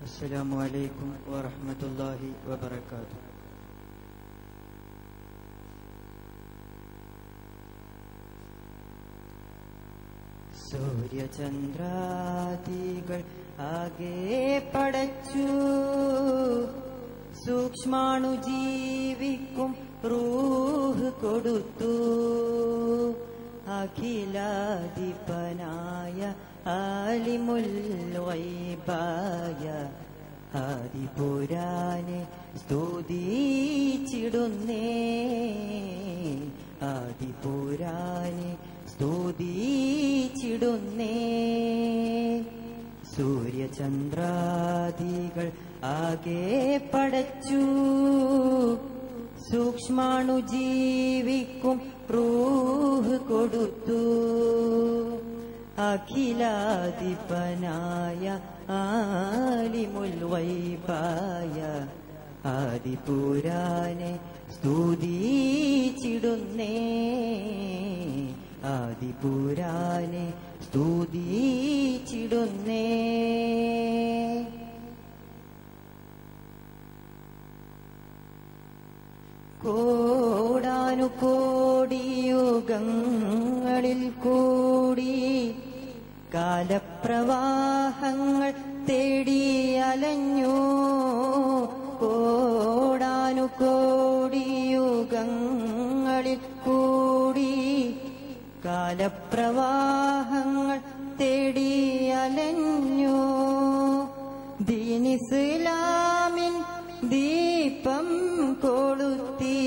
السلام عليكم ورحمة الله وبركاته സൂര്യചന്ദ്രാദികൾ ആകെ പടച്ചു സൂക്ഷ്മാണു ജീവിക്കും റൂഹ് കൊടുത്തു അഖിലാധിപനായ ആലിമുൽ വൈബായ ആദിപുരാനെ സ്തുതിച്ചിടുന്നേ ആദിപുരാനെ സ്തുതിച്ചിടുന്നേ സൂര്യചന്ദ്രാദികൾ ആകെ പടച്ചു സൂക്ഷ്മാണു ജീവിക്കും റൂഹ് കൊടുത്തു അഖിലാധിപനായ ആലിമുൽ വൈബായ ആദിപുരാനെ സ്തുതിച്ചിടുന്നേ ആദിപുരാനെ സ്തുതിച്ചിടുന്നേ കോടാനുകോടിയുഗങ്ങളിൽ കൂടി കാലപ്രവാഹങ്ങൾ തേടി അലഞ്ഞു കോടാനുകോടിയുഗങ്ങളിൽ കൂടി കാലപ്രവാഹങ്ങൾ തേടി അലഞ്ഞു ദീനിസ്ലാമിൻ ദീപം കൊളുത്തി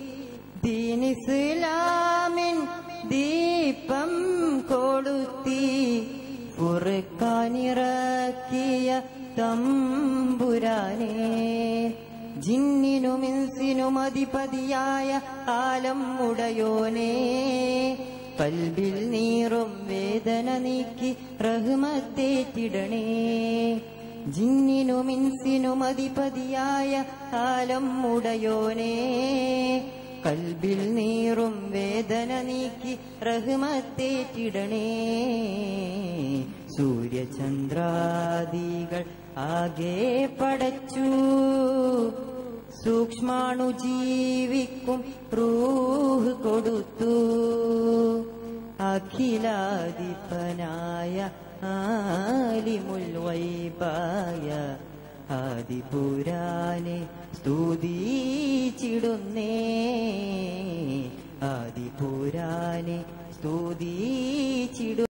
ദീനിസ്ലാമിൻ ദീപം കൊളുത്തി കുറുക്കാനിറക്കിയ തമ്പുരാനെ ജിന്നിനും ഇൻസിനും അധിപതിയായ ആലം ഉടയോനെ കൽബിൽ നീറും വേദന നീക്കി റഹ്മത്തേറ്റിടണേ ജിന്നിനും ഇൻസിനും അധിപതിയായ കാലം ഉടയോനെ കൽബിൽ നീറും വേദന നീക്കി റഹ്മത്തേറ്റിടണേ സൂര്യചന്ദ്രാദികൾ ആകെ പടച്ചു സൂക്ഷ്മാണു ജീവിക്കും റൂഹ് കൊടുത്തു അഖിലാധിപനായ ആലിമുൽ വൈബായ ആദിപുരാനെ സ്തുതിച്ചിടുന്നേ ആദിപുരാനെ സ്തുതിച്ചിടു